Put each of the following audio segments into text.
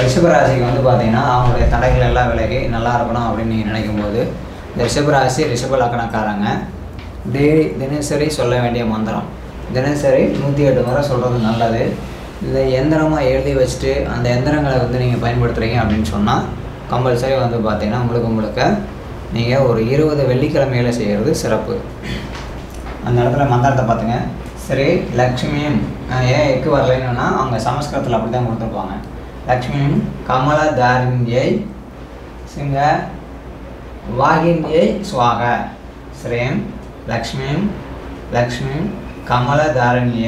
ரிஷபராசிக்கு வந்து பார்த்தீங்கன்னா அவங்களுடைய தடைகள் எல்லாம் விலகி நல்லா இருக்கணும் அப்படின்னு நீங்கள் நினைக்கும் போது இந்த ரிஷபராசி ரிஷப லக்கணக்காரங்க டெய்லி தினசரி சொல்ல வேண்டிய மந்திரம் தினசரி நூற்றி எட்டு முறை சொல்கிறது நல்லது இதை எந்திரமாக எழுதி வச்சுட்டு அந்த எந்திரங்களை வந்து நீங்கள் பயன்படுத்துகிறீங்க அப்படின்னு சொன்னால் கம்பல்சரி வந்து பார்த்தீங்கன்னா முழுக்க முழுக்க நீங்கள் ஒரு இருபது வெள்ளிக்கிழமையில் செய்கிறது சிறப்பு அந்த இடத்துல மந்திரத்தை பார்த்துங்க சரி லக்ஷ்மியும் அஹ் ஏன் எக்கு வரலைன்னா அவங்க சமஸ்கிருதத்தில் அப்படி தான் கொடுத்துருப்பாங்க லக்ஷ்மியும் கமலதாரிண்யை சிங்க வாகின்யை சுவாக ஸ்ரீம் லக்ஷ்மியும் லக்ஷ்மியும் கமலதாரண்ய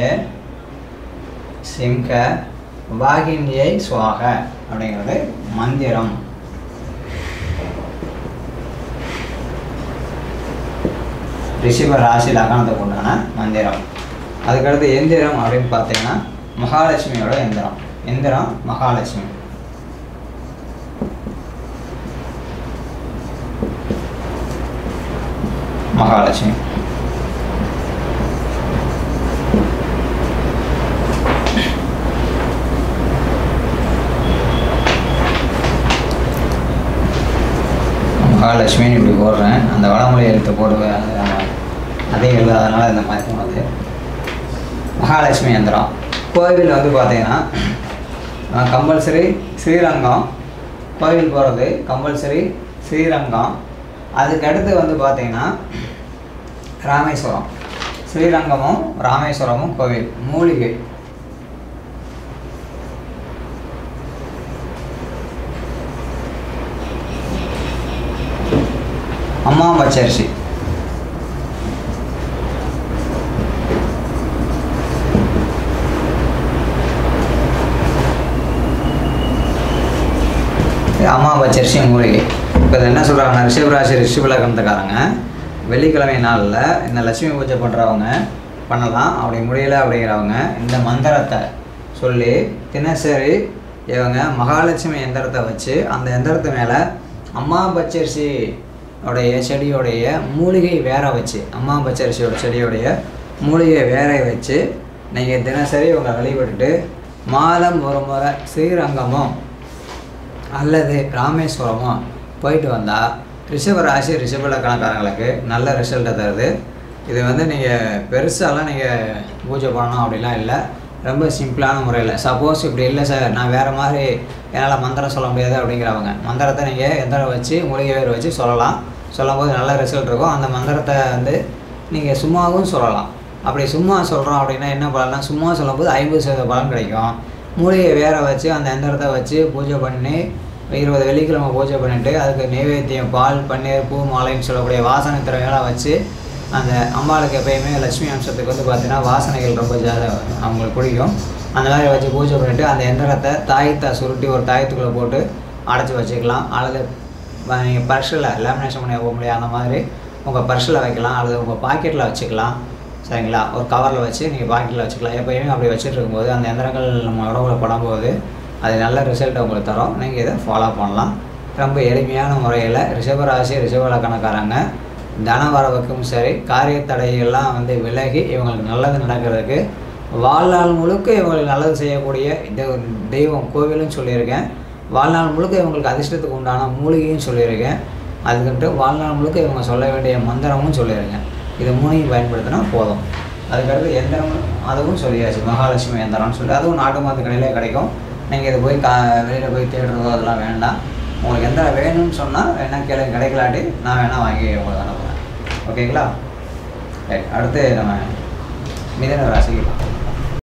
சிங்க வாகின்யை சுவாக அப்படிங்கிறது மந்திரம் ரிஷிப ராசி லக்னத்துக்கு உண்டான மந்திரம் அதுக்கடுத்து எந்திரம் அப்படின்னு பார்த்தீங்கன்னா மகாலட்சுமியோட எந்திரம் எந்திரம் மகாலட்சுமி மகாலட்சுமி மகாலட்சுமின்னு இப்படி போடுறேன் அந்த வடமொழி எழுத்து போடுவேன் அது நம்ம அதையும் எழுதாதனால இந்த மாதிரி போனது மகாலட்சுமி யந்திரம் கோவில் வந்து பார்த்தீங்கன்னா கம்பல்சரி ஸ்ரீரங்கம் கோவில் போகிறது கம்பல்சரி ஸ்ரீரங்கம் அதுக்கு அடுத்து வந்து பார்த்தீங்கன்னா ராமேஸ்வரம் ஸ்ரீரங்கமும் ராமேஸ்வரமும் கோவில் மூலிகை அம்மா பச்சரிசி இது அம்மா பச்சரிசி மூலிகை இப்போ இது என்ன சொல்கிறாங்கன்னா ரிஷபராசி ரிஷப லக்னத்துக்காரங்க வெள்ளிக்கிழமை நாளில் இந்த லட்சுமி பூஜை பண்ணுறவங்க பண்ணலாம் அப்படி முடியல அப்படிங்கிறவங்க இந்த மந்திரத்தை சொல்லி தினசரி இவங்க மகாலட்சுமி எந்திரத்தை வச்சு அந்த எந்திரத்து மேலே அம்மா பச்சரிசி உடைய செடியோடைய மூலிகை வேற வச்சு அம்மா பச்சரிசியோட செடியோடைய மூலிகை வேற வச்சு நீங்கள் தினசரி உங்களை வழிபட்டுட்டு மாதம் ஒரு முறை ஸ்ரீரங்கமோ அல்லது ராமேஸ்வரமோ போயிட்டு வந்தால் ரிஷப ராசி ரிஷப லக்கணக்காரங்களுக்கு நல்ல ரிசல்ட்டை தருது இது வந்து நீங்கள் பெருசாலாம் நீங்கள் பூஜை பண்ணணும் அப்படிலாம் இல்லை ரொம்ப சிம்பிளான முறையில் சப்போஸ் இப்படி இல்லை சார் நான் வேறு மாதிரி என்னால் மந்திரம் சொல்ல முடியாது அப்படிங்கிறவங்க மந்திரத்தை நீங்கள் எந்திரம் வச்சு மூலிகை வேர் வச்சு சொல்லலாம் சொல்லும்போது நல்ல ரிசல்ட் இருக்கும் அந்த மந்திரத்தை வந்து நீங்கள் சும்மாவும் சொல்லலாம் அப்படி சும்மா சொல்கிறோம் அப்படின்னா என்ன பலன்னா சும்மா சொல்லும்போது ஐம்பது சதவீத பலன் கிடைக்கும் மூலிகை வேற வச்சு அந்த எந்திரத்தை வச்சு பூஜை பண்ணி இருபது வெள்ளிக்கிழமை பூஜை பண்ணிட்டு அதுக்கு நைவேத்தியம் பால் பன்னீர் பூ மாலைன்னு சொல்லக்கூடிய வாசனை திறமையெல்லாம் வச்சு அந்த அம்பாளுக்கு எப்பயுமே லட்சுமி அம்சத்துக்கு வந்து பார்த்தீங்கன்னா வாசனைகள் ரொம்ப ஜாத அவங்களுக்கு பிடிக்கும் அந்த மாதிரி வச்சு பூஜை பண்ணிவிட்டு அந்த எந்திரத்தை தாயத்தை சுருட்டி ஒரு தாயத்துக்குள்ளே போட்டு அடைச்சி வச்சுக்கலாம் அல்லது நீங்கள் பர்ஸில் லேமினேஷன் பண்ணி போக முடியாது அந்த மாதிரி உங்கள் பர்ஸில் வைக்கலாம் அல்லது உங்கள் பாக்கெட்டில் வச்சுக்கலாம் சரிங்களா ஒரு கவரில் வச்சு நீங்கள் பாக்கெட்டில் வச்சுக்கலாம் எப்பயுமே அப்படி வச்சுட்டு இருக்கும்போது அந்த எந்திரங்கள் நம்ம உடம்புல படும்போது அது நல்ல ரிசல்ட் உங்களுக்கு தரும் நீங்கள் இதை ஃபாலோ பண்ணலாம் ரொம்ப எளிமையான முறையில் ரிஷபராசி ரிஷப லக்கணக்காரங்க தன வரவுக்கும் சரி காரிய தடையெல்லாம் வந்து விலகி இவங்களுக்கு நல்லது நடக்கிறதுக்கு வாழ்நாள் முழுக்க இவங்களுக்கு நல்லது செய்யக்கூடிய தெய்வ- தெய்வம் கோவிலும் சொல்லியிருக்கேன் வாழ்நாள் முழுக்க இவங்களுக்கு அதிர்ஷ்டத்துக்கு உண்டான மூலிகையும் சொல்லியிருக்கேன் அதுக்கிட்ட வாழ்நாள் முழுக்க இவங்க சொல்ல வேண்டிய மந்திரமும் சொல்லியிருக்கேன் இது மூணையும் பயன்படுத்தினா போதும் அதுக்கடுத்து எந்திரம் அதுவும் சொல்லியாச்சு மகாலட்சுமி எந்திரம்னு சொல்லி அதுவும் நாட்டு மருந்து கடையிலே கிடைக்கும் நீங்கள் இது போய் கா வெளியில் போய் தேடுறதோ அதெல்லாம் வேண்டாம் உங்களுக்கு எந்திரம் வேணும்னு சொன்னால் வேணா கேளு கிடைக்கலாட்டி நான் வேணால் வாங்கி உங்களுக்கு அனுப்புகிறேன் ஓகேங்களா ரைட் அடுத்து நம்ம மிதன ராசிக்கு